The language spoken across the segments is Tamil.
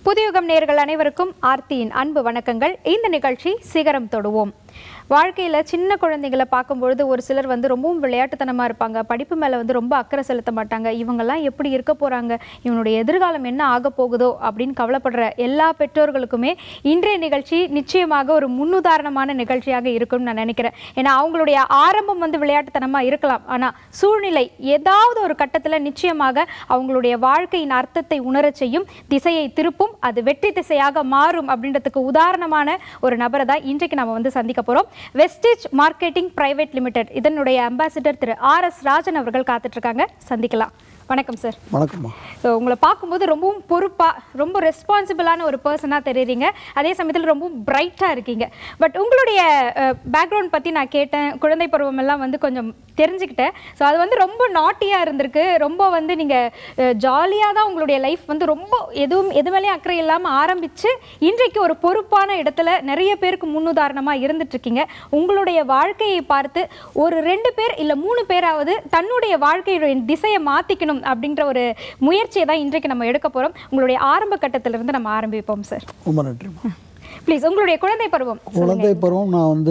புதியுகம் நேர்கள் அனைவருக்கும் ஆர்த்தியின் அன்பு வணக்கங்கள் இந்த நிகழ்ச்சி சிகரம் தொடுவோம் வாழ்க்கையில சின்ன குழந்தைகளை பார்க்கும்பொழுது ஒரு சிலர் வந்து ரொம்பவும் விளையாட்டுத்தனமா இருப்பாங்க படிப்பு மேல வந்து ரொம்ப அக்கறை செலுத்த மாட்டாங்க இவங்கெல்லாம் எப்படி இருக்க போறாங்க இவனுடைய எதிர்காலம் என்ன ஆக போகுதோ அப்படின்னு கவலைப்படுற எல்லா பெற்றோர்களுக்குமே இன்றைய நிகழ்ச்சி நிச்சயமாக ஒரு முன்னுதாரணமான நிகழ்ச்சியாக இருக்கும்னு நான் நினைக்கிறேன் ஏன்னா அவங்களுடைய ஆரம்பம் வந்து விளையாட்டுத்தனமா இருக்கலாம் ஆனா சூழ்நிலை ஏதாவது ஒரு கட்டத்துல நிச்சயமாக அவங்களுடைய வாழ்க்கையின் அர்த்தத்தை உணரச் செய்யும் திசையை திருப்பும் அது வெற்றி திசையாக மாறும் அப்படின்றதுக்கு உதாரணமான ஒரு நபரை தான் இன்றைக்கு நம்ம வந்து சந்திக்க போறோம் வெஸ்டேஜ் மார்க்கெட்டிங் பிரைவேட் லிமிடெட் இதனுடைய அம்பாசிடர் திரு ஆர் எஸ் ராஜன் அவர்கள் காத்துட்டு இருக்காங்க சந்திக்கலாம் வணக்கம் சார் வணக்கம்மா ஸோ உங்களை பார்க்கும்போது ரொம்பவும் பொறுப்பாக ரொம்ப ரெஸ்பான்சிபிளான ஒரு பர்சனாக தெரியுறீங்க அதே சமயத்தில் ரொம்பவும் பிரைட்டாக இருக்கீங்க பட் உங்களுடைய பேக்ரவுண்ட் பற்றி நான் கேட்டேன் குழந்தை பருவம் எல்லாம் வந்து கொஞ்சம் தெரிஞ்சுக்கிட்டேன் ஸோ அது வந்து ரொம்ப நாட்டியாக இருந்திருக்கு ரொம்ப வந்து நீங்கள் ஜாலியாக தான் உங்களுடைய லைஃப் வந்து ரொம்ப எதுவும் எது மேலேயும் அக்கறை இல்லாமல் ஆரம்பித்து இன்றைக்கு ஒரு பொறுப்பான இடத்துல நிறைய பேருக்கு முன்னுதாரணமாக இருந்துட்டு இருக்கீங்க உங்களுடைய வாழ்க்கையை பார்த்து ஒரு ரெண்டு பேர் இல்லை மூணு பேராவது தன்னுடைய வாழ்க்கையுடைய திசையை மாற்றிக்கணும் அப்படின்ற ஒரு முயற்சியை தான் இன்றைக்கு நம்ம எடுக்க போகிறோம் உங்களுடைய ஆரம்ப கட்டத்திலிருந்து நம்ம ஆரம்பிப்போம் சார் ரொம்ப நன்றிம்மா ப்ளீஸ் உங்களுடைய குழந்தை பருவம் குழந்தை பருவம் நான் வந்து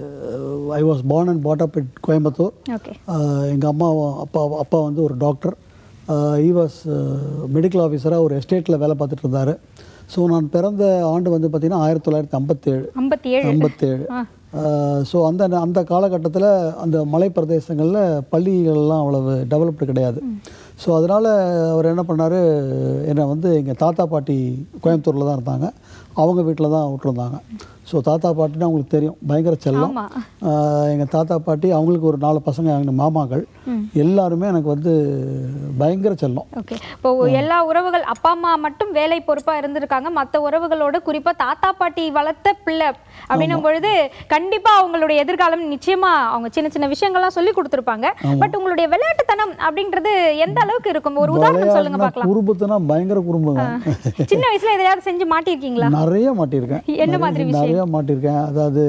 I was born and brought up in Coimbatore okay எங்கள் அம்மா அப்பா அப்பா வந்து ஒரு டாக்டர் ஈ வாஸ் மெடிக்கல் ஆஃபீஸராக ஒரு எஸ்டேட்டில் வேலை பார்த்துட்டு இருந்தார் ஸோ நான் பிறந்த ஆண்டு வந்து பார்த்திங்கன்னா ஆயிரத்தி தொள்ளாயிரத்தி ஐம்பத்தேழு ஐம்பத்தி ஏழு ஐம்பத்தேழு ஸோ அந்த அந்த காலகட்டத்தில் அந்த மலை பிரதேசங்களில் பள்ளிகள்லாம் அவ்வளவு டெவலப்டு கிடையாது ஸோ அதனால் அவர் என்ன பண்ணார் என்னை வந்து எங்கள் தாத்தா பாட்டி கோயம்புத்தூரில் தான் இருந்தாங்க அவங்க வீட்டில் தான் விட்டுருந்தாங்க ஸோ தாத்தா பாட்டினா அவங்களுக்கு தெரியும் பயங்கர செல்லம் ஆமா. எங்கள் தாத்தா பாட்டி அவங்களுக்கு ஒரு நாலு பசங்க எங்கள் மாமாக்கள் எல்லாருமே எனக்கு வந்து பயங்கர செல்லம் ஓகே இப்போ எல்லா உறவுகள் அப்பா அம்மா மட்டும் வேலை பொறுப்பா இருந்திருக்காங்க மத்த உறவுகளோட குறிப்பா தாத்தா பாட்டி வளர்த்த பிள்ளை அப்படின்னும் பொழுது கண்டிப்பா அவங்களுடைய எதிர்காலம் நிச்சயமா அவங்க சின்ன சின்ன விஷயங்கள்லாம் சொல்லி கொடுத்துருப்பாங்க பட் உங்களுடைய விளையாட்டுத்தனம் அப்படின்றது எந்த அளவுக்கு இருக்கும் ஒரு உதாரணம் சொல்லுங்க விளையாட்டுனா பார்க்கலாம் குறும்புத்துனா பயங்கர குறும்புங்க சின்ன வயசுல எதையாவது செஞ்சு மாட்டிருக்கீங்களா நிறைய மாட்டியிருக்கேன் என்ன நிறைய- மாதிரி விஷயம்? நிறைய மாட்டியிருக்கேன் அதாவது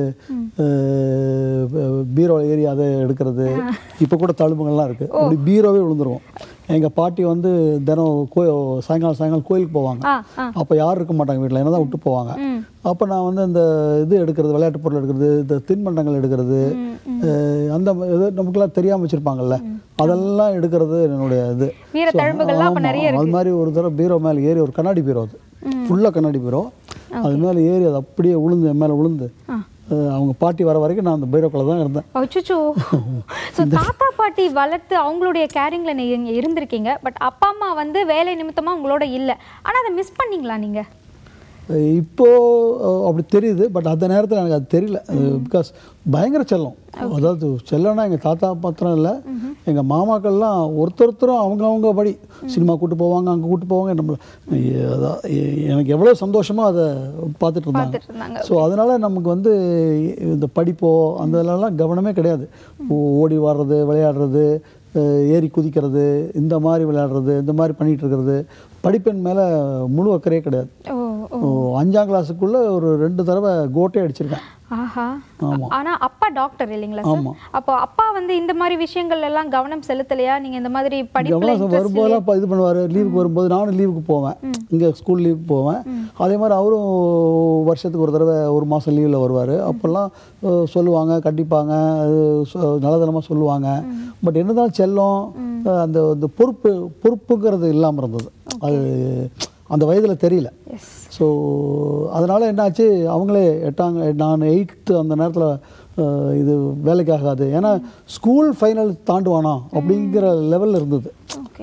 பீரோ ஏறி அதை எடுக்கிறது இப்போ கூட தழும்புகள்லாம் இருக்கு அப்படி பீரோவே விழுந்துருவோம் எங்க பாட்டி வந்து தினம் கோ சாயங்காலம் சாயங்காலம் கோயிலுக்கு போவாங்க ஆ ஆ அப்போ யாரும் இருக்க மாட்டாங்க வீட்டில் என்ன தான் விட்டு போவாங்க ம். அப்போ நான் வந்து இந்த இது எடுக்கிறது விளையாட்டு பொருள் எடுக்கிறது இந்த தின்பண்டங்கள் எடுக்கிறது அஹ், அந்த ம- இது நமக்குலாம் தெரியாமல் வச்சுருப்பாங்கல்ல அதெல்லாம் எடுக்கிறது என்னுடைய இது வீர So, தழும்புகள்லாம் அப்ப ஆமா, நிறைய அது மாதிரி ஒரு தடவை பீரோ மேலே ஏறி ஒரு கண்ணாடி பீரோ அது ஃபுல்லாக கண்ணாடி பீரோ அது மேலே ஏறி அது அப்படியே விழுந்து என் மேலே விழுந்து அஹ், அவங்க பாட்டி வர வரைக்கும் நான் அந்த பீரோக்குள்ள தான் இருந்தேன் அச்சுச்சோ ஸோ தாத்தா பாட்டி வளர்த்து அவங்களுடைய கேரிங்ல நீங்க இருந்திருக்கீங்க பட் அப்பா அம்மா வந்து வேலை நிமித்தமா உங்களோட இல்ல ஆனா அதை மிஸ் பண்ணீங்களா நீங்க அஹ், இப்போ அஹ், அப்படி தெரியுது பட் அந்த நேரத்தில் எனக்கு அது தெரியல பிகாஸ் பயங்கர செல்லம் அதாவது செல்லம்னா எங்கள் தாத்தா மாத்திரம் இல்லை எங்கள் மாமாக்கள்லாம் ஒருத்தர் ஒருத்தரும் அவங்க அவங்க படி சினிமா கூட்டு போவாங்க அங்கே கூட்டு போவாங்க நம்ம அதான் எ- எனக்கு எவ்வளோ சந்தோஷமோ அதை பார்த்துட்டு இருந்தாங்க பார்த்துட்டு இருந்தாங்க ஸோ அதனால் நமக்கு வந்து இந்த படிப்போ அந்த இதெல்லாம் கவனமே கிடையாது ஓ- ஓடி வர்றது விளையாடுறது அஹ் ஏறி குதிக்கிறது இந்த மாதிரி விளையாடுறது இந்த மாதிரி பண்ணிகிட்டு இருக்கிறது படிப்பின் மேலே முழு அக்கறையே கிடையாது ஓ ஓ. ஓ, அஞ்சாம் கிளாஸுக்குள்ளே ஒரு ரெண்டு தடவை கோட்டே அடிச்சிருக்கேன் ஆஹா ஆமா. ஆனா அப்பா டாக்டர் இல்லைங்களா சார் ஆமா. அப்போ அப்பா வந்து இந்த மாதிரி விஷயங்கள் எல்லாம் கவனம் செலுத்தலையா நீங்க இந்த மாதிரி படிப்புல கவனம் interest வரும்போதெல்லாம் இப்போ இது பண்ணுவார் லீவுக்கு வரும்போது நானும் லீவுக்கு போவேன் இங்கே ஸ்கூல் லீவுக்கு போவேன் அதே மாதிரி அவரும் வருஷத்துக்கு ஒரு தடவை ஒரு மாதம் லீவில் வருவார் அப்போல்லாம் அஹ், சொல்லுவாங்க கண்டிப்பாங்க அது சொ- நல்லதனமாக சொல்லுவாங்க பட் என்னதான் செல்லம் அஹ், அந்த அந்த பொறுப்பு பொறுப்புங்கிறது இல்லாமல் இருந்தது அது அந்த வயதில் தெரியல எஸ் ஸோ அதனால் என்னாச்சு அவங்களே எட்டாங்க நான் எயித்து அந்த நேரத்தில் இது வேலைக்கு ஆகாது ஏன்னா ஸ்கூல் ஃபைனல் தாண்டுவானா அப்படிங்கிற லெவலில் இருந்தது ஓகே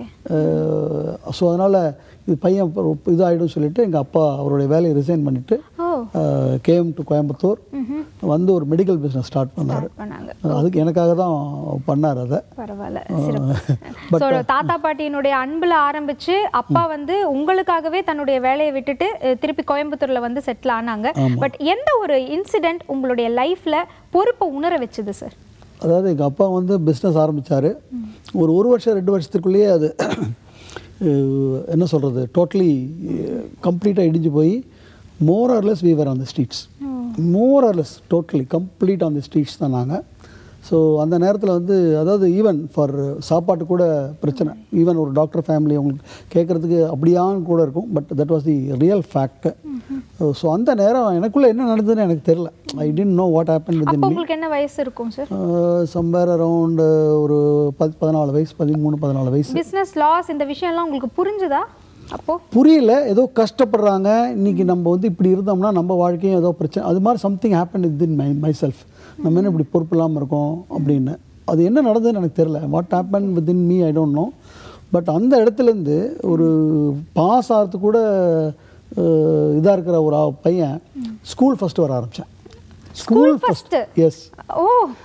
ஸோ அதனால் இது பையன் இப்ப இதாகிடும் சொல்லிட்டு எங்கள் அப்பா அவருடைய வேலையை ரிசைன் பண்ணிவிட்டு ஓ கேஎம் டு கோயம்புத்தூர் வந்து ஒரு மெடிக்கல் பிஸ்னஸ் ஸ்டார்ட் பண்ணார் பண்ணாங்க அதுக்கு எனக்காக தான் பண்ணார் அதை பரவாயில்ல சிறப்பு ஸோ தாத்தா பாட்டியினுடைய அன்புல ஆரம்பிச்சு அப்பா வந்து உங்களுக்காகவே தன்னுடைய வேலையை விட்டுட்டு அஹ், திருப்பி கோயம்புத்தூர்ல வந்து செட்டில் ஆனாங்க பட் எந்த ஒரு இன்சிடென்ட் உங்களுடைய லைஃப்ல பொறுப்பை உணர வச்சுது சார் அதாவது எங்கள் அப்பா வந்து பிஸ்னஸ் ஆரம்பித்தார் ஒரு ஒரு வருஷம் ரெண்டு வருஷத்துக்குள்ளேயே அது அஹ், என்ன சொல்கிறது டோட்டலி கம்ப்ளீட்டாக இடிஞ்சு போய் more or less weaver on the streets more or less totally complete on the streets தான் நாங்கள் ஸோ அந்த நேரத்தில் வந்து அதாவது ஈவன் ஃபார் சாப்பாட்டு கூட பிரச்சனை ஈவன் ஒரு டாக்டர் ஃபேமிலி அவங்களுக்கு கேட்குறதுக்கு அப்படியான்னு கூட இருக்கும் but that was the real fact so அந்த நேரம் எனக்குள்ளே என்ன நடந்ததுன்னு எனக்கு தெரில I didn't know what happen with அப்போ உங்களுக்கு என்ன வயசு இருக்கும் சார் சம்பேர் அரவுண்ட் ஒரு பத் பதினாலு வயசு பதிமூணு பதினாலு வயசு பிசினஸ் லாஸ் இந்த விஷயம்லாம் உங்களுக்கு புரிஞ்சுதா அப்போ புரியல ஏதோ கஷ்டப்படுறாங்க இன்னைக்கு நம்ம வந்து இப்படி இருந்தோம்னா நம்ம வாழ்க்கையும் ஏதோ பிரச்சனை அது மாதிரி something happen it in my myself நம்ம என்ன இப்படி பொறுப்பு இல்லாமல் இருக்கோம் அப்படின்னு அது என்ன நடந்ததுன்னு எனக்கு தெரில what happen with in me I don't know but அந்த இடத்துலேருந்து ஒரு பாஸ் ஆகிறதுக்கு கூட இதாக இருக்கிற ஒரு ஆ- பையன் ஸ்கூல் ஃபஸ்ட்டு வர ஆரம்பித்தேன் school first first? Yes oh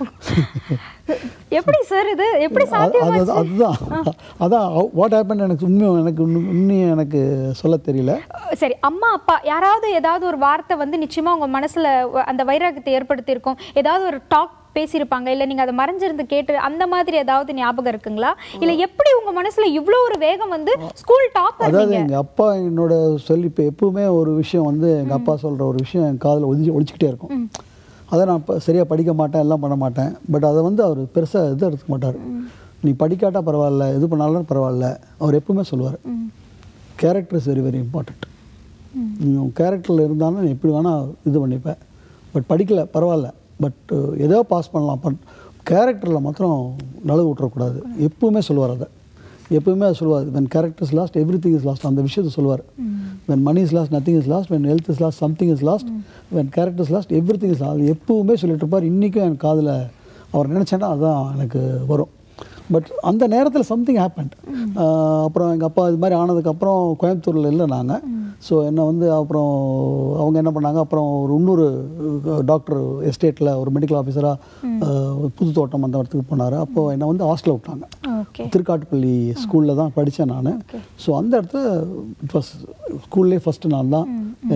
எப்படி சார் இது எப்படி சாத்தியம் அது அதுதான் அதான் வாட் ஹேப்பன் எனக்கு உண்மையும் எனக்கு உண்மையும் எனக்கு சொல்ல தெரியல சரி அம்மா அப்பா யாராவது ஏதாவது ஒரு வார்த்தை வந்து நிச்சயமா உங்க மனசுல வ- அந்த வைராகத்தை ஏற்படுத்தியிருக்கும் ஏதாவது ஒரு டாக் பேசியிருப்பாங்க இல்ல நீங்க அதை மறைஞ்சிருந்து கேட்டு அந்த மாதிரி ஏதாவது ஞாபகம் இருக்குங்களா இல்ல எப்படி உங்க மனசுல இவ்ளோ ஒரு வேகம் வந்து ஸ்கூல் டாப்பர் அதாவது எங்கள் அப்பா என்னோட சொல்லி இப்போ எப்பவுமே ஒரு விஷயம் வந்து எங்கள் அப்பா சொல்கிற ஒரு விஷயம் என் காதில் ஒழிச்சு ஒழிச்சிக்கிட்டே இருக்கும் அதை நான் இப்போ சரியாக படிக்க மாட்டேன் எல்லாம் பண்ண மாட்டேன் பட் அதை வந்து அவர் பெருசாக இது எடுத்துக்க மாட்டார் நீ படிக்காட்டா பரவாயில்ல இது பண்ணாலும் பரவாயில்ல அவர் எப்பவுமே சொல்லுவார் character is very very important நீ உன் கேரக்டரில் இருந்தாலும் நீ எப்படி வேணால் இது பண்ணிப்ப பட் படிக்கல பரவாயில்ல பட் ஏதோ பாஸ் பண்ணலாம் பட் கேரக்டரில் மாத்திரம் நழுவு விட்டுறக்கூடாது எப்பவுமே சொல்லுவார் அதை எப்பவுமே அதை சொல்லுவார் when characters lost everything is lost அந்த விஷயத்தை சொல்லுவார் when money is lost nothing is lost when health is lost something is lost when characters lost everything is lost எப்பவுமே சொல்லிட்டு இருப்பார் இன்றைக்கும் என் காதில் அவர் நினச்சேன்னா அதுதான் எனக்கு வரும் பட் அந்த நேரத்தில் சம்திங் ஹேப்பன்ட் அப்புறம் எங்கள் அப்பா இது மாதிரி ஆனதுக்கப்புறம் கோயம்புத்தூரில் இல்லை நாங்கள் ஸோ என்னை வந்து அப்புறம் அவங்க என்ன பண்ணாங்க அப்புறம் ஒரு இன்னொரு டாக்டர் எஸ்டேட்டில் ஒரு மெடிக்கல் ஆஃபீஸராக புது தோட்டம் அந்த இடத்துக்கு போனார் அப்போது என்னை வந்து ஹாஸ்டலில் விட்டாங்க ஓகே திருக்காட்டுப்பள்ளி ஸ்கூலில் தான் படித்தேன் நான் ஸோ அந்த இடத்துல இட் வாஸ் ஸ்கூல்லே ஃபஸ்ட்டு நான் தான்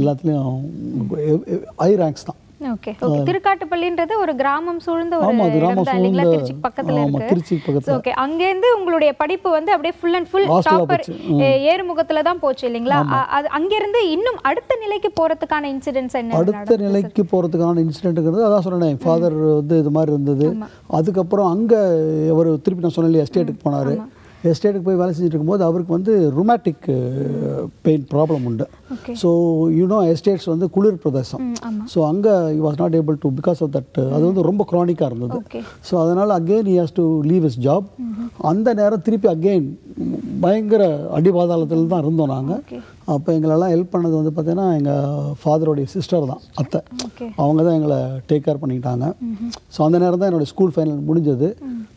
எல்லாத்துலேயும் ஐ ரேங்க்ஸ் தான் ஓகே ஓகே திருக்காட்டுப்பள்ளின்றது ஒரு கிராமம் சூழ்ந்த ஒரு ஆமா, அது இடம் கிராமம் தான் இல்லைங்களா சூழ்ந்த- திருச்சிக்கு பக்கத்துல ஆமா, இருக்கு திருச்சிக்கு பக்கத்துல. ஓகே அங்கேருந்து உங்களுடைய படிப்பு வந்து அப்படியே ஃபுல் அண்ட் ஃபுல் Hostel-ஆ டாப்பர் போச்சு. ஏறுமுகத்துல தான் போச்சு இல்லைங்களா அ- அது அங்கிருந்து இன்னும் அடுத்த நிலைக்கு போறதுக்கான இன்சிடென்ட்ஸ் என்ன அடுத்த நிலைக்கு போகிறதுக்கான இன்சிடென்ட்டுங்கிறது அதான் சொன்னேன் என் ஃபாதர் வந்து இது மாதிரி இருந்தது அதுக்கப்புறம் அங்கே அவர் திருப்பி நான் சொன்னேன் எஸ்டேட்டுக்கு போனார் எஸ்டேட்டுக்கு போய் வேலை செஞ்சுட்டு இருக்கும்போது அவருக்கு வந்து ருமேட்டிக் பெயின் ப்ராப்ளம் உண்டு ஓகே ஸோ யூனோ எஸ்டேட்ஸ் வந்து குளிர் பிரதேசம் ம், ஆமா ஸோ அங்கே you was not able to because of that அது வந்து ரொம்ப க்ரானிக்காக இருந்தது ஓகே ஸோ அதனால் again he has to leave his job அந்த நேரம் திருப்பி அகெயின் பயங்கர அடிபாதாளத்தில் தான் இருந்தோம் நாங்கள் ஓகே அப்போ எங்களெல்லாம் ஹெல்ப் பண்ணது வந்து பார்த்தீங்கன்னா எங்கள் ஃபாதரோடைய சிஸ்டர் தான் அத்தை ஓகே அவங்க தான் எங்களை டேக் கேர் பண்ணிக்கிட்டாங்க ஸோ அந்த நேரம் தான் என்னோடய ஸ்கூல் ஃபைனல் முடிஞ்சது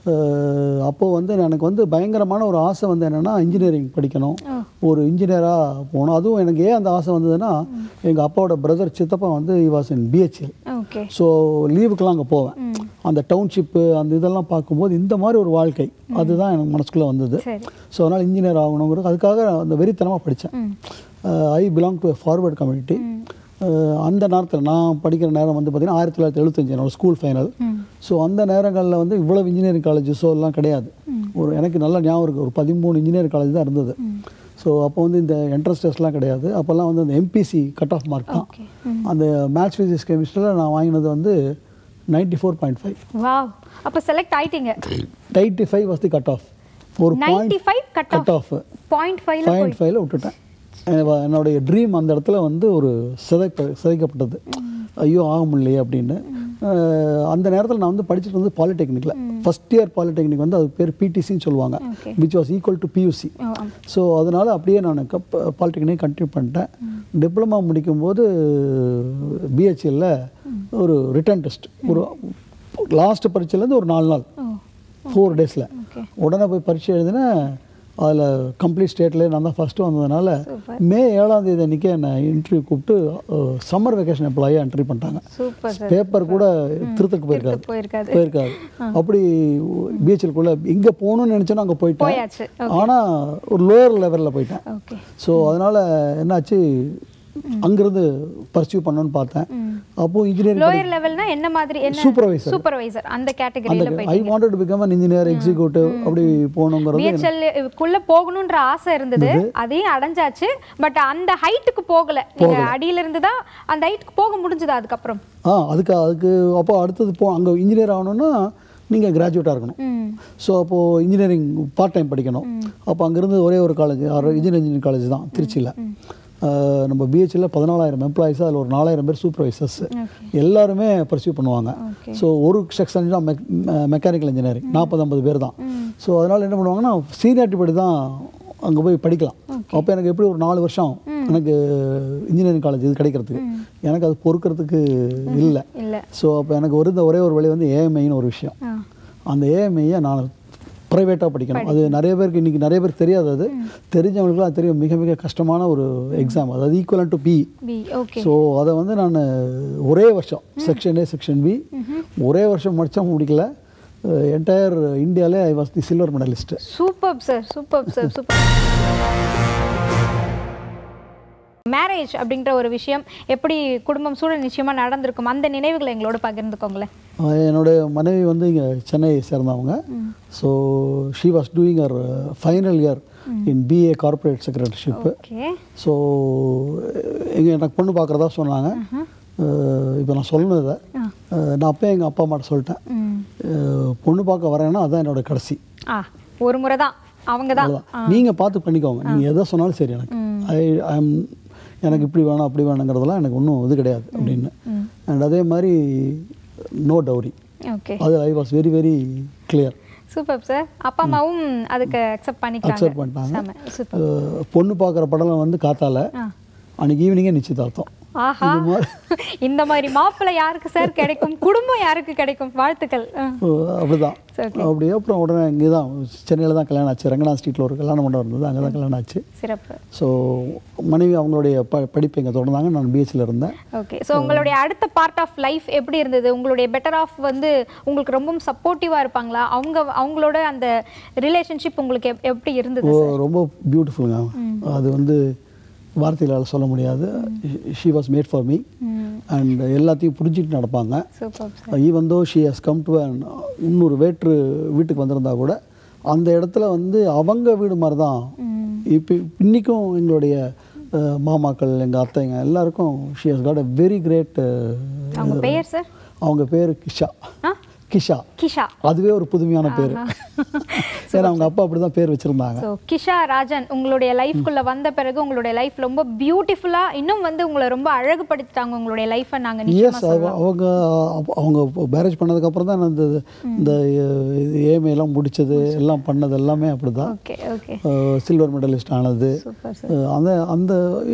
அப்போது வந்து எனக்கு வந்து பயங்கரமான ஒரு ஆசை வந்து என்னென்னா இன்ஜினியரிங் படிக்கணும் ஒரு இன்ஜினியராக போகணும் அதுவும் எனக்கு ஏன் அந்த ஆசை வந்ததுன்னா எங்கள் அப்பாவோட பிரதர் சித்தப்பா வந்து was in BHEL okay so லீவுக்கெலாம் அங்கே போவேன் அந்த டவுன்ஷிப்பு அந்த இதெல்லாம் பார்க்கும்போது இந்த மாதிரி ஒரு வாழ்க்கை அதுதான் எனக்கு மனசுக்குள்ளே வந்தது சரி ஸோ அதனால் இன்ஜினியர் ஆகணுங்கிறது அதுக்காக அந்த வெறித்தனமாக படித்தேன் hmm I belong to forward community அந்த நேரத்தில் நான் படிக்கிற நேரம் வந்து பார்த்தீங்கன்னா ஆயிரத்தி தொள்ளாயிரத்தி எழுபத்தஞ்சு என்னோட ஸ்கூல் ஃபைனல் ம் ஸோ அந்த நேரங்களில் வந்து இவ்வளவு இன்ஜினியரிங் காலேஜஸோ எல்லாம் கிடையாது ஒரு எனக்கு நல்ல ஞாபகம் இருக்குது ஒரு பதிமூணு இன்ஜினியரிங் காலேஜ் தான் இருந்தது ஸோ அப்போ வந்து இந்த என்ட்ரன்ஸ் டெஸ்ட்லாம் கிடையாது அப்போல்லாம் வந்து அந்த எம்பிசி கட் ஆஃப் மார்க் தான் ஓகே அந்த மேத்ஸ் ஃபிசிக்ஸ் கெமிஸ்ட்ரியில் நான் வாங்கினது வந்து ninety four point five wow அப்ப செலக்ட் ஆயிட்டீங்க ninety five was the cut off ஒரு point 95 cut cut off point ஃபைவ்ல பாயிண்ட் ஃபைவ்ல விட்டுட்டேன் என்னோட- என்னுடைய ட்ரீம் அந்த இடத்துல வந்து ஒரு சிதைப்ப சிதைக்கப்பட்டது ஐயோ ஆக முடியலையே அப்படின்னு அஹ், அந்த நேரத்தில் நான் வந்து படிச்சுட்டு வந்து பாலிடெக்னிக்கில் ஃபஸ்ட் இயர் பாலிடெக்னிக் வந்து அது பேர் பிடிசின்னு சொல்லுவாங்க Okay. Which was equal to PUC oh, ah. So அதனால் அப்படியே நான் கப் பாலிடெக்னிக் கண்டினியூ பண்ணிட்டேன் டிப்ளமா முடிக்கும்போது பிஹெச்எல்ல ஒரு ரிட்டன் டெஸ்ட் ஒரு லாஸ்ட் பரீட்சையிலேருந்து ஒரு நாலு நாள் ஓ ஃபோர் டேஸில் ஓகே உடனே போய் பரீட்சை எழுதினேன் அதில் கம்ப்ளீட் ஸ்டேட்லேயே நான் தான் ஃபஸ்ட்டு வந்ததுனால Super. மே ஏழாம் தேதி அன்றைக்கி என்னை இன்டர்வியூ கூப்பிட்டு சம்மர் வெக்கேஷன் எம்ப்ளாயாக என்ட்ரி பண்ணிட்டாங்க சூப்பர் சார் பேப்பர் கூட திருத்தக்கு போயிருக்காது போயிருக்காது போயிருக்காது அப்படி பிஹெச்எல்குள்ளே இங்கே போகணும்னு நினச்சேன்னா அங்கே போயிட்டேன் போயாச்சு ஆனால் ஒரு லோயர் லெவலில் போயிட்டேன் ஓகே ஸோ அதனால் என்னாச்சு அங்கேருந்து பர்சியூ பண்ணணும்னு பார்த்தேன் ம் அப்போது இன்ஜினியரிங் லோயர் லெவல்னா என்ன மாதிரி என்ன Supervisor. சூப்பர்வைசர் அந்த அந்த கேட்டகரியில ஐ போயிட்டீங்க wanted to become an engineer executive அப்படி போகணுங்கிறது பிஹெச்எல் குள்ள போகணும்ன்ற ஆசை இருந்தது அதையும் அடைஞ்சாச்சு பட் அந்த ஹைட்டுக்கு போகல நீங்க அடியில இருந்து தான் அந்த ஹைட்டுக்கு போக முடிஞ்சதா அதுக்கப்புறம் ஆ அதுக்கு அதுக்கு அப்போ அடுத்தது போ அங்கே இன்ஜினியர் ஆகணும்னா நீங்கள் கிராஜுவேட்டாக இருக்கணும் ம் ஸோ அப்போது இன்ஜினியரிங் பார்ட் டைம் படிக்கணும் அப்போ அங்கேருந்து ஒரே ஒரு காலேஜ் இன்ஜினியரிங் காலேஜ் தான் திருச்சியில் நம்ம பிஹெச்சில் பதினாலாயிரம் எம்ப்ளாயிஸ் அதில் ஒரு நாலாயிரம் பேர் சூப்பர்வைசர்ஸ் எல்லாருமே பர்சியூ பண்ணுவாங்க ஓகே ஸோ ஒரு செக்ஷன் தான் மெக் மெக்கானிக்கல் இன்ஜினியரிங் நாற்பது ஐம்பது பேர் தான் ஸோ அதனால் என்ன பண்ணுவாங்கன்னா சீனியாரிட்டி படி தான் அங்கே போய் படிக்கலாம் அப்போ எனக்கு எப்படி ஒரு நாலு வருஷம் எனக்கு இன்ஜினியரிங் காலேஜ் இது கிடைக்கிறதுக்கு எனக்கு அது பொறுக்கிறதுக்கு இல்லை இல்லை ஸோ அப்போ எனக்கு ஒரு இந்த ஒரே ஒரு வழி வந்து ஏஎம்ஐன்னு ஒரு விஷயம் ஆ அந்த ஏஎம்ஐயை நான் ப்ரைவேட்டாக படிக்கணும் அது நிறைய பேருக்கு இன்றைக்கி நிறைய பேருக்கு தெரியாது அது தெரிஞ்சவங்களுக்குலாம் தெரியும் மிக மிக கஷ்டமான ஒரு எக்ஸாம் அதாவது equivalent to B B okay so அதை வந்து நான் ஒரே வருஷம் செக்ஷன் ஏ செக்ஷன் பி ஒரே வருஷம் முடிச்சா முடிக்கல என்டையர் இந்தியாவிலே I was the silver medalist super sir super sir super marriage அப்படின்ற ஒரு விஷயம் எப்படி குடும்பம் சூழல் நிச்சயமா நடந்திருக்கும் அந்த நினைவுகளை எங்களோட பகிர்ந்துக்கோங்களேன் என்னுடைய மனைவி வந்து இங்கே சென்னை சேர்ந்தவங்க so she was doing her final year in BA corporate secretaryship okay so எங்கள் எனக்கு பொண்ணு பார்க்குறதா சொன்னாங்க இப்போ நான் சொல்லணும் இதை அஹ், நான் அப்போ எங்கள் அப்பா அம்மாட்ட சொல்லிட்டேன் ம் அஹ், பொண்ணு பார்க்க வரேன்னா அதான் என்னோட கடைசி ஆ ஒரு முறை தான் அவங்க தான் அவ்வளோதான் நீங்கள் பார்த்து பண்ணிக்கோங்க நீங்கள் எதை சொன்னாலும் சரி எனக்கு ஐ ஐம் எனக்கு இப்படி வேணும் அப்படி வேணுங்கிறதெல்லாம் எனக்கு ஒன்றும் இது கிடையாது அப்படின்னு அண்ட் அதே மாதிரி நோ டவுரி ஓகே அது I was very very clear super sir அப்பா அம்மாவும் அதுக்கு அக்செப்ட் பண்ணிக்கிறாங்க அக்செப்ட் பண்ணிட்டாங்க செம சூப்பர் அஹ், பொண்ணு பார்க்குற படம் வந்து காத்தால ஆ அன்னைக்கு ஈவினிங்கே நிச்சயதார்த்தம் ஆஹா இந்த மாதிரி மாப்பிள்ளை யாருக்கு சார் கிடைக்கும் குடும்பம் யாருக்கு கிடைக்கும் வாழ்த்துக்கள் ஆ. அப்படிதான் Okay. அப்படியே அப்புறம் உடனே இங்கே தான் சென்னையில் தான் கல்யாணம் ஆச்சு ரங்கநாத் ஸ்ட்ரீட்டில் ஒரு கல்யாண மண்டபம் இருந்தது அங்கே தான் கல்யாணம் ஆச்சு சிறப்பு ஸோ மனைவி அவங்களுடைய ப படிப்பு இங்கே தொடர்ந்தாங்க நான் பிஹெச்சில் இருந்தேன் ஓகே ஸோ உங்களுடைய அடுத்த பார்ட் ஆஃப் லைஃப் எப்படி இருந்தது உங்களுடைய பெட்டர் ஆஃப் வந்து உங்களுக்கு ரொம்பவும் சப்போர்ட்டிவாக இருப்பாங்களா அவங்க அவங்களோட அந்த ரிலேஷன்ஷிப் உங்களுக்கு எப்- எப்படி இருந்தது ஓ ரொம்ப பியூட்டிஃபுல்லுங்க அது வந்து வார்த்தைகளால் சொல்ல முடியாது she was made for me and எல்லாத்தையும் புரிஞ்சுட்டு நடப்பாங்க super even though she has come to இன்னொரு வேற்று வீட்டுக்கு வந்திருந்தா கூட அந்த இடத்துல வந்து அவங்க வீடு மாதிரி தான் இப்போ இன்றைக்கும் எங்களுடைய அஹ், மாமாக்கள் எங்கள் அத்தைங்க எல்லாருக்கும் she has got a very great அவங்க பெயர் சார் அவங்க பேர் கிஷா ஆ கிஷா கிஷா அதுவே ஒரு புதுமையான பேர் ஏன்னா அவங்க அப்பா அப்படி தான் பேர் வச்சுருந்தாங்க ஸோ கிஷா ராஜன் உங்களுடைய லைஃப்குள்ள வந்த பிறகு உங்களுடைய லைஃப் ரொம்ப பியூட்டிஃபுல்லா இன்னும் வந்து உங்களை ரொம்ப அழகுபடுத்திட்டாங்க உங்களுடைய லைஃப்பை நாங்க எஸ் அவங்க அப்ப- அவங்க மேரேஜ் பண்ணதுக்கப்புறம் தான் நான் இந்த இந்த ஏமையெல்லாம் முடிச்சது எல்லாம் பண்ணது எல்லாமே அப்படி தான் ஓகே ஓகே சில்வர் மெடலிஸ்ட் ஆனது சூப்பர் அஹ் அந்த அந்த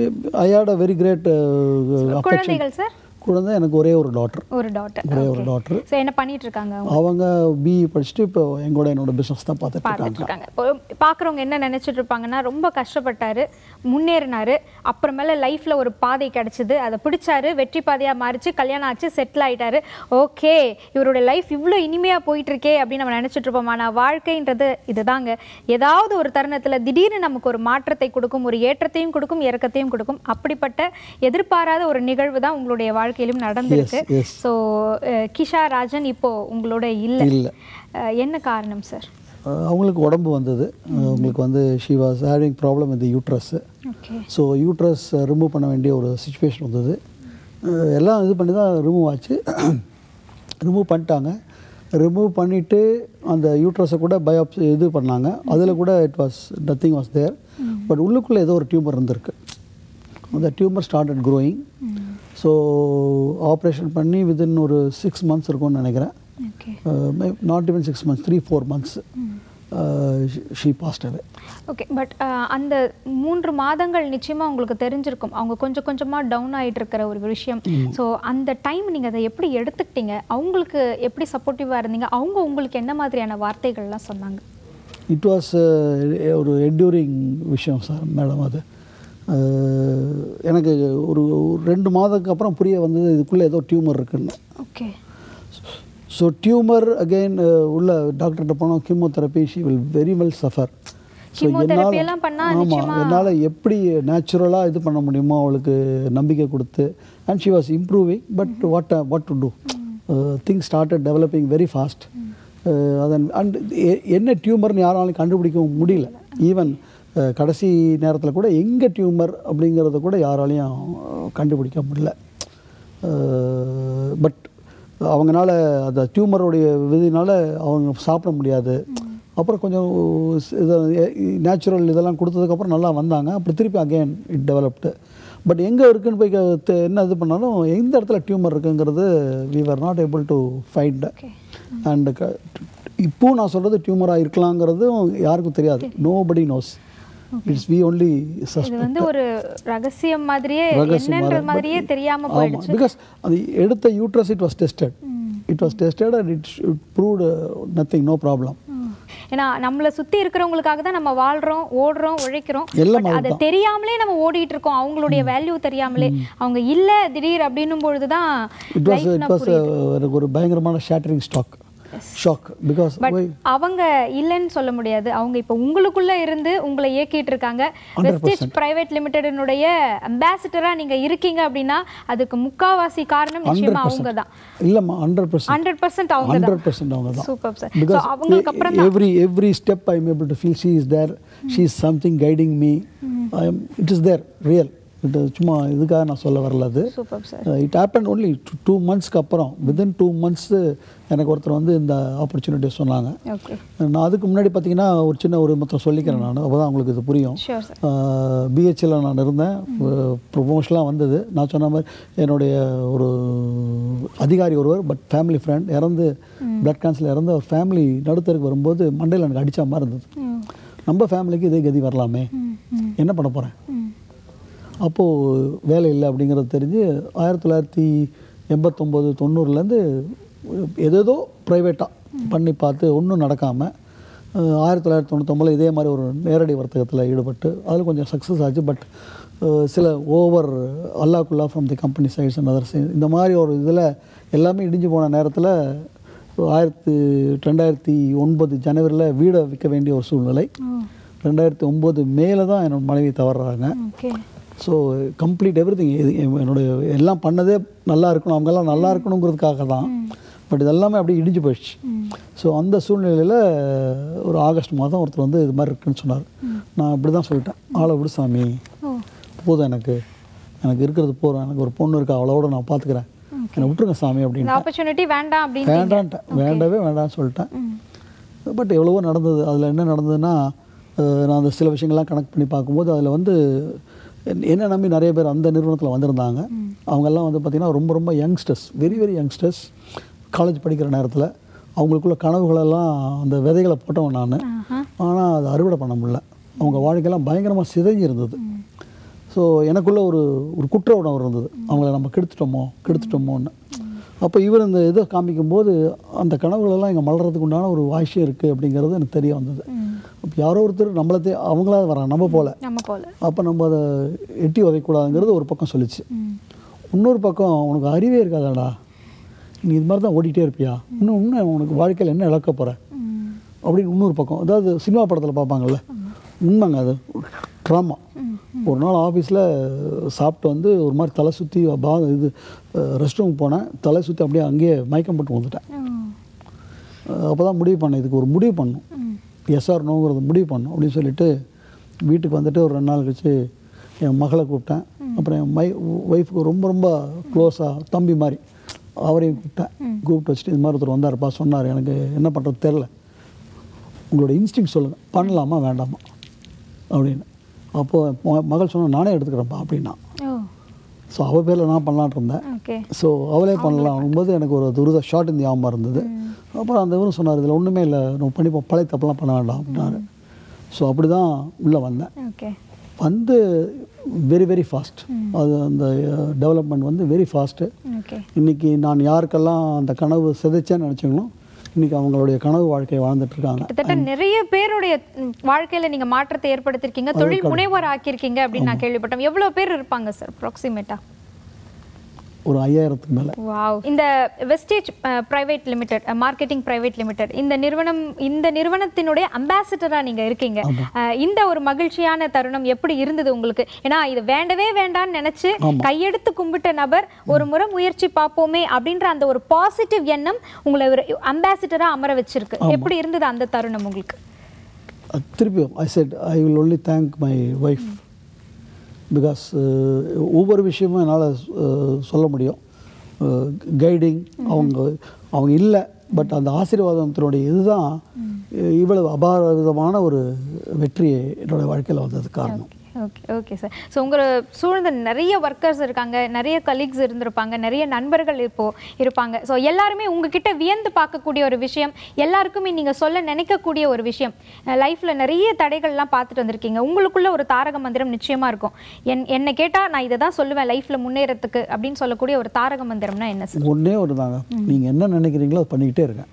I had a very great affection குழந்தைகள் சார் குழந்தை எனக்கு ஒரே ஒரு டாட்டர் ஒரு டாட்டர் ஒரே ஒரு டாட்டர் ஸோ என்ன பண்ணிட்டு இருக்காங்க அவங்க அவங்க பிஇ படிச்சுட்டு இப்போ எங்களோட என்னோட பிஸ்னஸ் தான் பார்த்துட்டு பார்த்துட்டு இருக்காங்க இருக்காங்க இப்போ பார்க்குறவங்க என்ன நினைச்சிட்டு இருப்பாங்கன்னா ரொம்ப கஷ்டப்பட்டாரு முன்னேறினாரு அப்புறமேல லைஃப்ல ஒரு பாதை கிடைச்சது அதை பிடிச்சாரு வெற்றி பாதையா மாறிச்சு கல்யாணம் ஆச்சு செட்டில் ஆயிட்டாரு ஓகே இவரோட லைஃப் இவ்வளோ இனிமையா போயிட்டு இருக்கே அப்படின்னு நம்ம நினைச்சிட்டு இருப்போம் ஆனால் வாழ்க்கைன்றது இதுதாங்க ஏதாவது ஒரு தருணத்துல திடீர்னு நமக்கு ஒரு மாற்றத்தை கொடுக்கும் ஒரு ஏற்றத்தையும் கொடுக்கும் இறக்கத்தையும் கொடுக்கும் அப்படிப்பட்ட எதிர்பாராத ஒரு நிகழ்வு தான் உங்களுடைய வாழ்க்கையிலும் நடந்திருக்கு Yes, yes. So Kisha Rajan இப்போ உங்களோட இல்லை இல்லை அஹ் என்ன காரணம் சார் அஹ் அவங்களுக்கு உடம்பு வந்தது அஹ் அவங்களுக்கு வந்து ஷி வாஸ் ஹேவிங் ப்ராப்ளம் இந்த uterus okay so uterus remove பண்ண வேண்டிய ஒரு சுச்சுவேஷன் வந்தது அஹ் எல்லாம் இது பண்ணி தான் ரிமூவ் ஆச்சு ரிமூவ் பண்ணிட்டாங்க ரிமூவ் பண்ணிவிட்டு அந்த யூட்ரஸை கூட பயோப்சி இது பண்ணாங்க அதில் கூட it was nothing was there but உள்ளுக்குள்ளே ஏதோ ஒரு டியூமர் இருந்திருக்கு அந்த tumour started growing so operation பண்ணி வித்தின் ஒரு சிக்ஸ் மந்த்ஸ் இருக்கும்னு நினைக்கிறேன் okay not even six months three four months she passed away okay but அந்த மூன்று மாதங்கள் நிச்சயமா உங்களுக்கு தெரிஞ்சிருக்கும் அவங்க கொஞ்சம் கொஞ்சமா டவுன் ஆயிட்டு இருக்கிற ஒரு விஷயம் ஸோ அந்த டைம் நீங்க அதை எப்படி எடுத்துக்கிட்டீங்க அவங்களுக்கு எப்படி சப்போர்ட்டிவா இருந்தீங்க அவங்க உங்களுக்கு என்ன மாதிரியான வார்த்தைகள்லாம் சொன்னாங்க இட் வாஸ் ஒரு என்டியூரிங் விஷயம் சார் மேடம் அது அஹ், எனக்கு ஒரு ஒரு ரெண்டு மாதத்துக்கு அப்புறம் புரிய வந்தது இதுக்குள்ளே ஏதோ டியூமர் இருக்குன்னு ஓகே ஸோ டியூமர் அகெயின் உள்ள டாக்டர்கிட்ட போனோம் chemotherapy she will very well suffer so Chemotherapy எல்லாம் பண்ணா ஆமாம் என்னால் எப்படி நேச்சுரலாக இது பண்ண முடியுமோ அவளுக்கு நம்பிக்கை கொடுத்து and she was improving but what what to do things started developing very fast அதன் அண்ட் என்ன டியூமர்னு யாராலும் கண்டுபிடிக்க முடியல ஈவன் கடைசி நேரத்தில் கூட எங்கே டியூமர் அப்படிங்கிறத கூட யாராலையும் அஹ், கண்டுபிடிக்க முடியல பட் அவங்கனால அந்த டியூமருடைய விதினால அவங்க சாப்பிட முடியாது அப்புறம் கொஞ்சம் ஸ்- இது நேச்சுரல் இதெல்லாம் கொடுத்ததுக்கப்புறம் நல்லா வந்தாங்க அப்புறம் திருப்பி அகைன் இட் டெவலப்டு பட் எங்கே இருக்குன்னு போய் க- தெ- என்ன இது பண்ணாலும் எந்த இடத்துல டியூமர் இருக்குங்கிறது we are not able to find okay and இப்போ நான் சொல்கிறது டியூமராக இருக்கலாங்கிறதும் யாருக்கும் தெரியாது நோ படி நோஸ் இட்ஸ் வி ஒன்லி இது வந்து ஒரு ரகசியம் மாதிரியே ரகசியம் என்னன்ற மாதிரி. மாதிரியே தெரியாம ஆமாம் போயிடுச்சு பிகாஸ் அது எடுத்த uterus it was tested it was tested and it proved nothing no problem hmm. ஏன்னா நம்மள சுத்தி இருக்கிறவங்களுக்காக தான் நம்ம வாழ்றோம் ஓடுறோம் உழைக்கிறோம் எல்லாம் But அதை தெரியாமலே நம்ம ஓடிட்டு இருக்கோம் அவங்களுடைய வேல்யூ தெரியாமலே அவங்க இல்ல திடீர் அப்படின்னும் பொழுதுதான் இட் வாஸ் இட் வாஸ் எனக்கு ஒரு பயங்கரமான shattering stock shock because but அவங்க இல்லைன்னு சொல்ல முடியாது அவங்க இப்ப உங்களுக்குள்ள இருந்து உங்களை இயக்கிட்டு இருக்காங்க வெஸ்டேஜ் பிரைவேட் லிமிடெடினுடைய அம்பாசிடரா நீங்க இருக்கீங்க அப்படின்னா அதுக்கு முக்காவாசி காரணம் நிச்சயமா அவங்க தான் இல்லைம்மா ஹண்ட்ரட் பர்சன்ட் ஹண்ட்ரட் பர்சன்ட் அவங்க தான் ஹண்ட்ரட் பர்சன்ட் அவங்க தான் சூப்பர் சார் because ஸோ அவங்களுக்கு அப்புறம் every every step i'm able to feel she is there she is something guiding me i am it is there real இது சும்மா இதுக்காக நான் சொல்ல வரல அது super sir it happen only two மந்த்ஸ்க்கு அப்புறம் வித்தின் டூ மந்த்ஸு எனக்கு ஒருத்தர் வந்து இந்த ஆப்பர்ச்சுனிட்டி சொன்னாங்க ஓகே நான் அதுக்கு முன்னாடி பார்த்தீங்கன்னா ஒரு சின்ன ஒரு மொத்தம் சொல்லிக்கிறேன் நான் அப்போ தான் உங்களுக்கு இது புரியும் ஷோர் சார் பிஹெச்எல்ல நான் இருந்தேன் ப்ரொமோஷன்லாம் வந்தது நான் சொன்ன மாதிரி என்னுடைய ஒரு அதிகாரி ஒருவர் பட் ஃபேமிலி ஃப்ரெண்ட் இறந்து பிளட் கேன்சர் இறந்து அவர் ஃபேமிலி நடுத்தருக்கு வரும்போது மண்டையில் எனக்கு அடித்த மாதிரி இருந்தது நம்ம ஃபேமிலிக்கு இதே கதி வரலாமே என்ன பண்ண போகிறேன் அப்போது வேலை இல்லை அப்படிங்கிறது தெரிஞ்சு ஆயிரத்தி தொள்ளாயிரத்தி எண்பத்தொம்போது தொண்ணூறுலேருந்து ஏதேதோ ப்ரைவேட்டாக பண்ணி பார்த்து ஒன்றும் நடக்காமல் ஆயிரத்தி தொள்ளாயிரத்தி தொண்ணூத்தொம்பதில் இதே மாதிரி ஒரு நேரடி வர்த்தகத்தில் ஈடுபட்டு அதில் கொஞ்சம் சக்ஸஸ் ஆச்சு பட் சில ஓவர் அல்லாக்குல்லா from the company sides and others இந்த மாதிரி ஒரு இதில் எல்லாமே இடிஞ்சு போன நேரத்தில் ஆயிரத்தி ரெண்டாயிரத்தி ஒன்பது ஜனவரியில் வீடை விற்க வேண்டிய ஒரு சூழ்நிலை ரெண்டாயிரத்தி ஒம்பது மேலே தான் என்னோட மனைவி தவறுறாங்க okay so complete everything என்னுடைய எல்லாம் பண்ணதே நல்லா இருக்கணும் அவங்கெல்லாம் நல்லா இருக்கணுங்கிறதுக்காக தான் பட் இதெல்லாமே அப்படியே இடிஞ்சு போயிடுச்சு ஸோ அந்த சூழ்நிலையில் ஒரு ஆகஸ்ட் மாதம் ஒருத்தர் வந்து இது மாதிரி இருக்குன்னு சொன்னார் நான் இப்படி தான் சொல்லிட்டேன் ஆளை விடு சாமி ஓ போதும் எனக்கு எனக்கு இருக்கிறது போதும் எனக்கு ஒரு பொண்ணு இருக்கா அவளோட நான் பார்த்துக்கிறேன் என்னை விட்டுருங்க சாமி அப்படின்னு இந்த ஆப்பர்ச்சுனிட்டி வேண்டாம் அப்படின்னு வேண்டான்ட்டேன் வேண்டவே வேண்டாம்னு சொல்லிட்டேன் பட் எவ்வளவோ நடந்தது அதில் என்ன நடந்ததுன்னா அஹ், நான் அந்த சில விஷயங்கள்லாம் கனெக்ட் பண்ணி பார்க்கும்போது அதில் வந்து என்- என்ன நம்பி நிறைய பேர் அந்த நிறுவனத்தில் வந்திருந்தாங்க அவங்கெல்லாம் வந்து பார்த்திங்கன்னா ரொம்ப ரொம்ப youngsters very very youngsters college படிக்கிற நேரத்தில் அவங்களுக்குள்ள கனவுகளெல்லாம் அந்த விதைகளை போட்டவன் நான் ஆனால் அதை அறுவடை பண்ண முடியல அவங்க வாழ்க்கையெல்லாம் பயங்கரமாக சிதைஞ்சு இருந்தது ஸோ எனக்குள்ள ஒரு ஒரு குற்ற உணர்வு இருந்தது அவங்கள நம்ம கெடுத்துட்டோமோ கெடுத்துட்டோமோன்னு அப்போ இவர் இந்த இதை காமிக்கும்போது அந்த கனவுகளெல்லாம் இங்கே மலர்றதுக்கு உண்டான ஒரு வாய்ஷம் இருக்குது அப்படிங்கிறது எனக்கு தெரிய வந்தது அப்போ யாரோ ஒருத்தர் நம்மள தே அவங்களா வராங்க நம்ம போல நம்ம போல அப்போ நம்ம அதை எட்டி உதைக்கூடாதுங்கிறது ஒரு பக்கம் சொல்லிச்சு இன்னொரு பக்கம் உனக்கு அறிவே இருக்காதாடா நீ இது மாதிரி தான் ஓடிட்டே இருப்பியா இன்னும் இன்னும் உனக்கு வாழ்க்கையில் என்ன இழக்க போகிற ம். அப்படின்னு இன்னொரு பக்கம் அதாவது சினிமா படத்தில் பார்ப்பாங்கல்ல உண்மைங்க அது ட்ராமா ஒரு நாள் ஆஃபீஸில் சாப்பிட்டு வந்து ஒரு மாதிரி தலை சுற்றி பா இது ரெஸ்ட் ரூம் போனேன் தலை சுற்றி அப்படியே அங்கேயே மயக்கம் போட்டு வந்துட்டேன் ஓ. அப்போ தான் முடிவு பண்ணேன் இதுக்கு ஒரு முடிவு பண்ணும் ம். எஸ்ஆர் நோங்கிறது முடிவு பண்ணும் அப்படின்னு சொல்லிட்டு வீட்டுக்கு வந்துட்டு ஒரு ரெண்டு நாள் கழிச்சு என் மகளை கூப்பிட்டேன் அப்புறம் என் மை ஒய்ஃபுக்கு ரொம்ப ரொம்ப க்ளோஸாக தம்பி மாதிரி அவரையும் கூப்பிட்டேன் கூப்பிட்டு வச்சுட்டு இது மாதிரி ஒருத்தர் வந்தாருப்பா சொன்னார் எனக்கு என்ன பண்ணுறது தெரில உங்களோட இன்ஸ்டிங் சொல்லுங்கள் பண்ணலாமா வேண்டாமா அப்படின்னு அப்போது ம- மகள் சொன்னா நானே எடுத்துக்கிறேன்ப்பா அப்படின்னா ஓ ஸோ அவள் பேரில் நான் பண்ணலான்ட்டு இருந்தேன் ஓகே ஸோ அவளே பண்ணலாம் போது எனக்கு ஒரு துரித ஷார்ட் இந்த ஞாபகம் இருந்தது அப்புறம் அந்த இவரும் சொன்னார் இதில் ஒன்றுமே இல்லை நம்ம பண்ணிப்போம் பழைய தப்பெல்லாம் பண்ண வேண்டாம் அப்படின்னாரு ஸோ அப்படி தான் உள்ளே வந்தேன் ஓகே வந்து வெரி வெரி ஃபாஸ்ட் அது அந்த டெவலப்மெண்ட் வந்து வெரி ஃபாஸ்ட்டு ஓகே இன்றைக்கி நான் யாருக்கெல்லாம் அந்த கனவு சிதைச்சேன்னு நினச்சிங்களோ இன்றைக்கி அவங்களுடைய கனவு வாழ்க்கையை வாழ்ந்துட்டு இருக்காங்க கிட்டத்தட்ட நிறைய பேருடைய ம், வாழ்க்கையில நீங்க மாற்றத்தை ஏற்படுத்திருக்கீங்க தொழில் முனைவோர் ஆக்கியிருக்கீங்க அப்படின்னு நான் கேள்விப்பட்டேன் எவ்வளவு பேர் இருப்பாங்க சார் அப்ராக்சிமேட்டா ஒரு ஐயாயிரத்துக்கு மேலே வாவ் இந்த Vestige private limited marketing private limited இந்த நிறுவனம் இந்த நிறுவனத்தினுடைய அம்பாசிடரா நீங்க இருக்கீங்க அஹ், இந்த ஒரு மகிழ்ச்சியான தருணம் எப்படி இருந்தது உங்களுக்கு ஏன்னா இது வேண்டவே வேண்டாம்னு நினைச்சு கையெடுத்து கும்பிட்ட நபர் ஒரு முறை முயற்சி பார்ப்போமே அப்படின்ற அந்த ஒரு பாசிட்டிவ் எண்ணம் உங்களை ஒரு அம்பாசிடரா அமர வச்சிருக்கு எப்படி இருந்தது அந்த தருணம் உங்களுக்கு அது திருப்பி I said I will only thank my wife because ஒவ்வொரு விஷயமும் என்னால் சொல்ல முடியும் கைடிங் அவங்க அவங்க இல்லை பட் அந்த ஆசீர்வாதத்தினுடைய இதுதான் இவ்வளவு அபாரவிதமான ஒரு வெற்றி என்னோட வாழ்க்கையில் வந்தது காரணம் ஓகே ஓகே சார் ஸோ உங்களை சூழ்ந்த நிறைய ஒர்க்கர்ஸ் இருக்காங்க நிறைய கலீக்ஸ் இருந்திருப்பாங்க நிறைய நண்பர்கள் இப்போ இருப்பாங்க ஸோ எல்லாருமே உங்ககிட்ட வியந்து பார்க்கக்கூடிய ஒரு விஷயம் எல்லாருக்குமே நீங்கள் சொல்ல நினைக்கக்கூடிய ஒரு விஷயம் லைஃப்பில் நிறைய தடைகள்லாம் பார்த்துட்டு வந்திருக்கீங்க உங்களுக்குள்ள ஒரு தாரக மந்திரம் நிச்சயமாக இருக்கும் என் என்னை கேட்டால் நான் இதை தான் சொல்லுவேன் லைஃப்பில் முன்னேறத்துக்கு அப்படின்னு சொல்லக்கூடிய ஒரு தாரக மந்திரம்னா என்ன சார் ஒன்றே ஒரு தாங்க நீங்கள் என்ன நினைக்கிறீங்களோ அதை பண்ணிக்கிட்டே இருங்க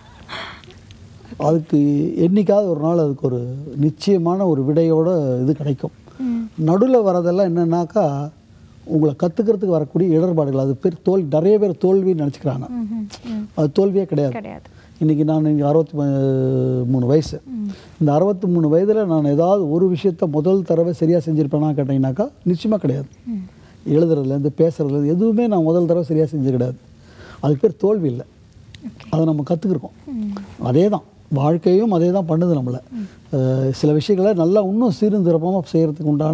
அதுக்கு என்னைக்காவது ஒரு நாள் அதுக்கு ஒரு நிச்சயமான ஒரு விடையோட இது கிடைக்கும் நடுவில் வரதெல்லாம் என்னன்னாக்கா உங்களை கற்றுக்கிறதுக்கு வரக்கூடிய இடர்பாடுகள் அது பேர் தோல் நிறைய பேர் தோல்வின்னு நினச்சிக்கிறாங்க அது தோல்வியே கிடையாது கிடையாது இன்றைக்கி நான் இங்கே அறுபத்தி மூணு வயசு இந்த அறுபத்தி மூணு வயதில் நான் ஏதாவது ஒரு விஷயத்த முதல் தடவை சரியாக செஞ்சுருப்பேனா கேட்டிங்கனாக்கா நிச்சயமாக கிடையாது எழுதுறதுலேருந்து பேசுறதுலேருந்து எதுவுமே நான் முதல் தடவை சரியாக செஞ்சது கிடையாது அதுக்கு பேர் தோல்வி இல்லை அதை நம்ம கற்றுக்குறோம் அதே தான் வாழ்க்கையும் அதே தான் பண்ணுது நம்மளை அஹ் சில விஷயங்களை நல்லா இன்னும் சீரும் சிறப்பாக செய்கிறதுக்கு உண்டான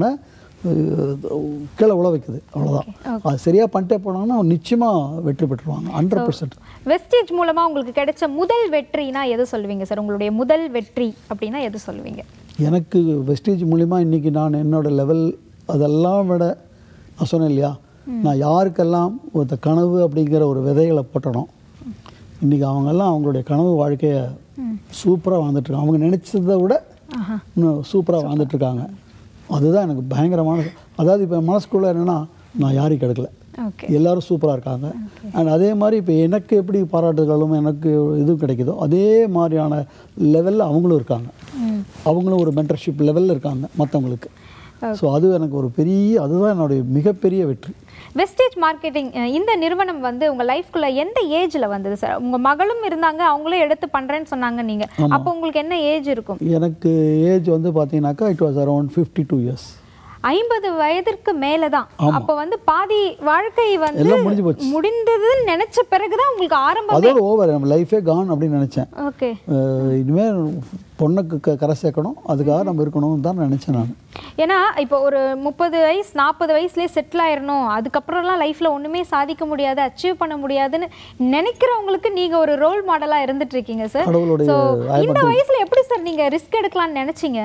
அஹ், கீழே உழ வைக்குது அவ்வளோதான் அது சரியாக பண்ணிட்டே போனாங்கன்னா நிச்சயமாக வெற்றி பெற்றுருவாங்க ஹண்ட்ரட் பர்சன்ட் வெஸ்டேஜ் மூலமா உங்களுக்கு கிடைச்ச முதல் வெற்றினா எது சொல்லுவீங்க சார் உங்களுடைய முதல் வெற்றி அப்படின்னா எது சொல்லுவீங்க எனக்கு வெஸ்டேஜ் மூலிமா இன்றைக்கி நான் என்னோட லெவல் அதெல்லாம் விட நான் சொன்னேன் இல்லையா நான் யாருக்கெல்லாம் இந்த கனவு அப்படிங்கிற ஒரு விதைகளை போட்டனோ இன்றைக்கி அவங்கெல்லாம் அவங்களுடைய கனவு வாழ்க்கையை சூப்பராக வாழ்ந்துட்டுருக்காங்க அவங்க நினச்சதை விட இன்னும் சூப்பராக வாழ்ந்துட்டுருக்காங்க அதுதான் எனக்கு பயங்கரமான அதாவது இப்போ மனசுக்குள்ளே என்னென்னா நான் யாரையும் கெடுக்கல ஓகே எல்லாரும் சூப்பராக இருக்காங்க அண்ட் அதே மாதிரி இப்போ எனக்கு எப்படி பாராட்டுகளும் எனக்கு இதுவும் கிடைக்குதோ அதே மாதிரியான லெவலில் அவங்களும் இருக்காங்க அவங்களும் ஒரு மென்டர்ஷிப் லெவலில் இருக்காங்க மற்றவங்களுக்கு ஸோ அது எனக்கு ஒரு பெரிய அதுதான் என்னுடைய மிகப்பெரிய வெற்றி வெஸ்டேஜ் மார்க்கெட்டிங் இந்த நிறுவனம் வந்து உங்க லைஃப்குள்ள எந்த ஏஜ்ல வந்தது சார் உங்க மகளும் இருந்தாங்க அவங்களே எடுத்து பண்றேன்னு சொன்னாங்க நீங்க அப்போ உங்களுக்கு என்ன ஏஜ் இருக்கும் எனக்கு ஏஜ் வந்து பார்த்தீங்கன்னாக்கா it was around fifty two years ஐம்பது வயதிற்கு மேலதான் அப்போ வந்து பாதி வாழ்க்கை வந்து எல்லாம் முடிஞ்சு போச்சு முடிந்ததுன்னு நினைச்ச பிறகுதான் உங்களுக்கு ஆரம்பம் அதோட ஓவர் நம்ம லைஃபே கான் அப்படின்னு நினச்சேன் ஓகே இனிமேல் பொண்ணுக்கு க கரை சேர்க்கணும் அதுக்காக நம்ம இருக்கணும்னு தான் நினச்சேன் நான் ஏன்னா இப்போ ஒரு முப்பது வயசு நாற்பது வயசுலேயே செட்டில் ஆயிடணும் அதுக்கப்புறம்லாம் லைஃப்பில் ஒன்றுமே சாதிக்க முடியாது அச்சீவ் பண்ண முடியாதுன்னு நினைக்கிறவங்களுக்கு நீங்கள் ஒரு ரோல் மாடலாக இருந்துட்டு இருக்கீங்க சார் கடவுளுடைய ஸோ இந்த வயசில் எப்படி சார் நீங்கள் ரிஸ்க் எடுக்கலாம்னு நினச்சிங்க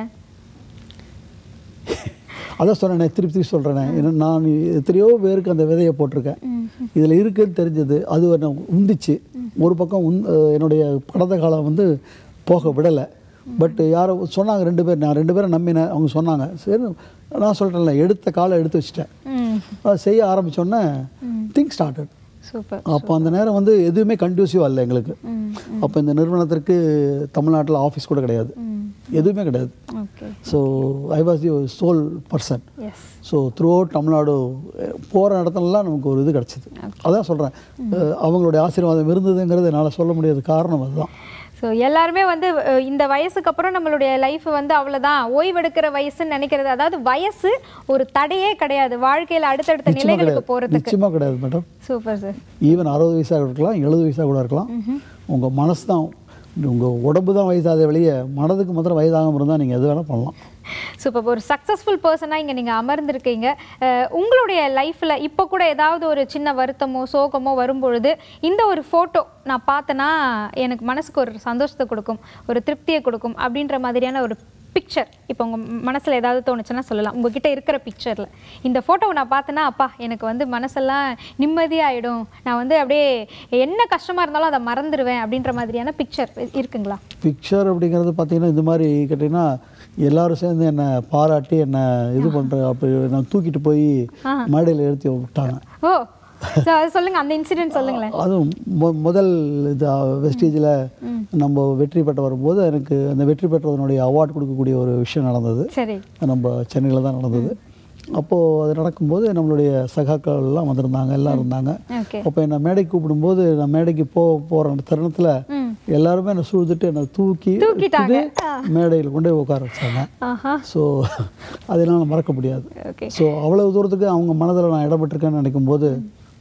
அதான் சொன்னேனே திருப்பி திருப்பி சொல்கிறேனே ஏன்னா நான் எத்தனையோ பேருக்கு அந்த விதையை போட்டிருக்கேன் இதில் இருக்குன்னு தெரிஞ்சது அது என்னை உந்திச்சு ஒரு பக்கம் உந் அஹ் என்னுடைய கடந்த காலம் வந்து போக விடலை பட் யாரோ சொன்னாங்க ரெண்டு பேர் நான் ரெண்டு பேரும் நம்பினேன் அவங்க சொன்னாங்க சரி நான் சொல்கிறேன்ல எடுத்த காலை எடுத்து வச்சுட்டேன் ம் அது செய்ய ஆரம்பித்தோன்னே திங்க் ஸ்டார்டட் சூப்பர் அப்போ அந்த நேரம் வந்து எதுவுமே கண்டியூசிவாக இல்லை எங்களுக்கு அப்போ இந்த நிறுவனத்திற்கு தமிழ்நாட்டில் ஆஃபீஸ் கூட கிடையாது எதுவுமே கிடையாது okay so I was the sole person yes so throughout Tamil Nadu போகிற இடத்துலலாம் நமக்கு ஒரு இது கிடச்சிது அதான் சொல்கிறேன் அவங்களுடைய ஆசீர்வாதம் இருந்ததுங்கிறது என்னால் சொல்ல முடியாத காரணம் அதுதான் ஸோ எல்லாருமே வந்து அஹ், இந்த வயசுக்கு அப்புறம் நம்மளுடைய லைஃப் வந்து அவ்வளோதான் ஓய்வெடுக்கிற வயசுன்னு நினைக்கிறது அதாவது வயசு ஒரு தடையே கிடையாது வாழ்க்கையில் அடுத்தடுத்த நிச்சயமாக நிலைகளுக்கு கிடையாது போகிறதுக்கு நிச்சயமாக கிடையாது மேடம் சூப்பர் சார் ஈவன் அறுபது வயசாக இருக்கலாம் எழுபது வயசாக கூட இருக்கலாம் உங்கள் மனசு தான் உங்கள் உடம்பு தான் வயசாத வெளியே மனதுக்கு மாத்திரம் வயதாகாமல் இருந்தால் நீங்கள் எது வேணால் பண்ணலாம் சூப்பர் ஒரு சக்ஸஸ்ஃபுல் பர்சனாக இங்கே நீங்கள் அமர்ந்திருக்கீங்க அஹ், உங்களுடைய லைஃப்பில் இப்போ கூட ஏதாவது ஒரு சின்ன வருத்தமோ சோகமோ வரும்பொழுது இந்த ஒரு ஃபோட்டோ நான் பார்த்தேன்னா எனக்கு மனசுக்கு ஒரு சந்தோஷத்தை கொடுக்கும் ஒரு திருப்தியை கொடுக்கும் அப்படின்ற மாதிரியான ஒரு பிக்சர் இப்போ உங்கள் மனசில் ஏதாவது தோணுச்சுன்னா சொல்லலாம் உங்ககிட்ட இருக்கிற பிக்சரில் இந்த ஃபோட்டோவை நான் பார்த்தேன்னா அப்பா எனக்கு வந்து மனசெல்லாம் நிம்மதியாயிடும் நான் வந்து அப்படியே என்ன கஷ்டமாக இருந்தாலும் அதை மறந்துடுவேன் அப்படின்ற மாதிரியான பிக்சர் இருக்குங்களா பிக்சர் அப்படிங்கிறது பார்த்தீங்கன்னா இந்த மாதிரி கேட்டிங்கன்னா எல்லாரும் சேர்ந்து என்னை பாராட்டி என்னை இது பண்ணுற அப்படி நான் தூக்கிட்டு போய் மேடையில் ஏற்றி விட்டாங்க ஓ so அது சொல்லுங்க அந்த இன்சிடென்ட் சொல்லுங்களேன் அதுவும் மொ- முதல் இது வெஸ்டேஜில் நம்ம வெற்றி பெற்று வரும்போது எனக்கு அந்த வெற்றி பெற்றதனுடைய அவார்ட் கொடுக்கக்கூடிய ஒரு விஷயம் நடந்தது சரி நம்ம சென்னையில் தான் நடந்தது அப்போது அது நடக்கும்போது நம்மளுடைய சகாக்கள் எல்லாம் வந்திருந்தாங்க எல்லாம் இருந்தாங்க ஓகே அப்போ என்னை மேடைக்கு கூப்பிடும்போது நான் மேடைக்கு போ போகிற அந்த தருணத்தில் ம் எல்லாருமே என்னை சூழ்ந்துட்டு என்னை தூக்கி தூக்கிட்டாங்க. எடுத்துட்டு மேடையில் கொண்டு போய் உட்கார வச்சாங்க ஆஹா ஸோ அதெல்லாம் மறக்க முடியாது ஓகே ஸோ அவ்வளவு தூரத்துக்கு அவங்க மனதில் நான் இடப்பட்டிருக்கேன்னு நினைக்கும் போது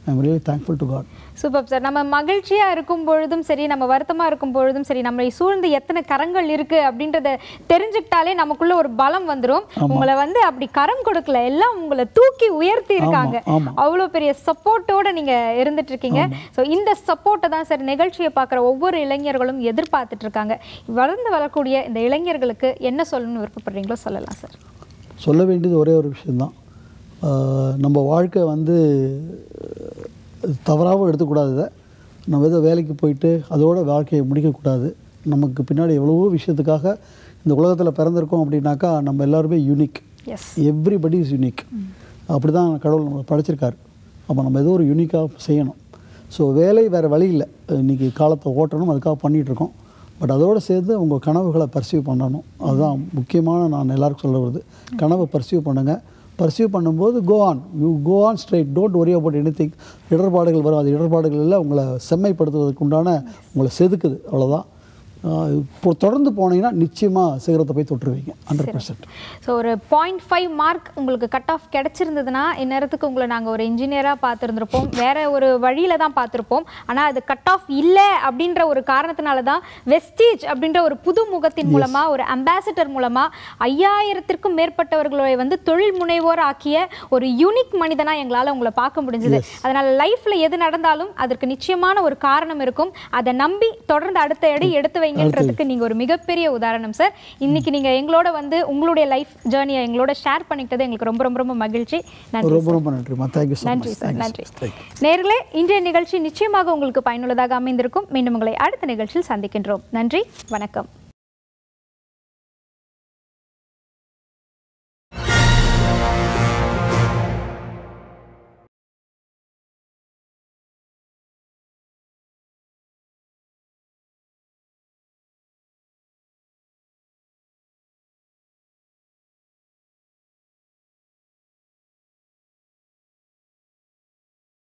I am really thankful to God super sir நம்ம மகிழ்ச்சியா இருக்கும் பொழுதும் சரி நம்ம வருத்தமா இருக்கும் பொழுதும் சரி நம்மளை சூழ்ந்து எத்தனை கரங்கள் இருக்கு அப்படின்றத தெரிஞ்சுக்கிட்டாலே நமக்குள்ள ஒரு பலம் வந்துரும் உங்களை வந்து அப்படி கரம் கொடுக்கல எல்லாம் உங்களை தூக்கி உயர்த்தி இருக்காங்க ஆமா. அவ்வளோ பெரிய சப்போர்ட்டோட நீங்க இருந்துட்டு இருக்கீங்க ஸோ இந்த சப்போர்ட்டை தான் சார் நிகழ்ச்சியை பார்க்குற ஒவ்வொரு இளைஞர்களும் எதிர்பார்த்துட்டு இருக்காங்க வளர்ந்து வரக்கூடிய இந்த இளைஞர்களுக்கு என்ன சொல்லணும்னு விருப்பப்படுறீங்களோ சொல்லலாம் சார் சொல்ல வேண்டியது ஒரே ஒரு விஷயந்தான் ஆஹ் நம்ம வாழ்க்கை வந்து தவறாகவும் எடுத்துக்கூடாது இதை நம்ம ஏதோ வேலைக்கு போயிட்டு அதோட வாழ்க்கையை முடிக்கக்கூடாது நமக்கு பின்னாடி எவ்வளவோ விஷயத்துக்காக இந்த உலகத்தில் பிறந்திருக்கோம் அப்படின்னாக்கா நம்ம எல்லாருமே unique yes everybody is unique அப்படி தான் கடவுள் நம்மளை படைச்சிருக்காரு அப்போ நம்ம ஏதோ ஒரு யூனிக்காக செய்யணும் ஸோ வேலை வேறு வழி இல்லை இன்றைக்கி காலத்தை ஓட்டணும் அதுக்காக பண்ணிகிட்டு இருக்கோம் பட் அதோடு சேர்த்து உங்கள் கனவுகளை பர்சீவ் பண்ணணும் அதுதான் முக்கியமான நான் எல்லாருக்கும் சொல்ல வருது கனவை பர்சீவ் பண்ணுங்கள் பர்சீவ் பண்ணும்போது go on you go on straight don't worry about anything இடர்பாடுகள் வரும் அது இடர்பாடுகள் எல்லாம் உங்களை செம்மைப்படுத்துவதற்கு உண்டான உங்களை செதுக்குது அவ்வளோதான் ஆஹ் இப்போ தொடர்ந்து போனீங்கன்னா நிச்சயமாக சிகரத்தை போய் தொட்டுருவீங்க ஹண்ட்ரட் பர்சன்ட் ஸோ ஒரு பாயிண்ட் ஃபைவ் மார்க் உங்களுக்கு கட் ஆஃப் கிடைச்சிருந்ததுன்னா இந்நேரத்துக்கு உங்களை நாங்கள் ஒரு இன்ஜினியராக பார்த்துருந்துருப்போம் வேற ஒரு வழியில தான் பார்த்துருப்போம் ஆனால் அது கட் ஆஃப் இல்லை அப்படின்ற ஒரு காரணத்தினால தான் வெஸ்டீஜ் அப்படின்ற ஒரு புது முகத்தின் மூலமா ஒரு அம்பாசிடர் மூலமா ஐயாயிரத்திற்கும் மேற்பட்டவர்களை வந்து தொழில் முனைவோர் ஆக்கிய ஒரு யூனிக் மனிதனா எங்களால் உங்களை பார்க்க முடிஞ்சது அதனால லைஃப்ல எது நடந்தாலும் அதற்கு நிச்சயமான ஒரு காரணம் இருக்கும் அதை நம்பி தொடர்ந்து அடுத்த எடை எடுத்து வைங்கன்றதுக்கு நீங்க ஒரு மிகப்பெரிய உதாரணம் சார் இன்னைக்கு நீங்க எங்களோட வந்து உங்களுடைய லைஃப் ஜேர்னியை எங்களோட ஷேர் பண்ணிக்கிட்டது எங்களுக்கு ரொம்ப ரொம்ப ரொம்ப மகிழ்ச்சி நன்றி ரொம்ப ரொம்ப நன்றிம்மா தேங்க்யூ ஸோ நன்றி மச் சார் தேங்க்யூ நன்றி நேர்களே இன்றைய நிகழ்ச்சி நிச்சயமாக உங்களுக்கு பயனுள்ளதாக அமைந்திருக்கும் மீண்டும் உங்களை அடுத்த நிகழ்ச்சியில் சந்திக்கின்றோம் நன்றி வணக்கம்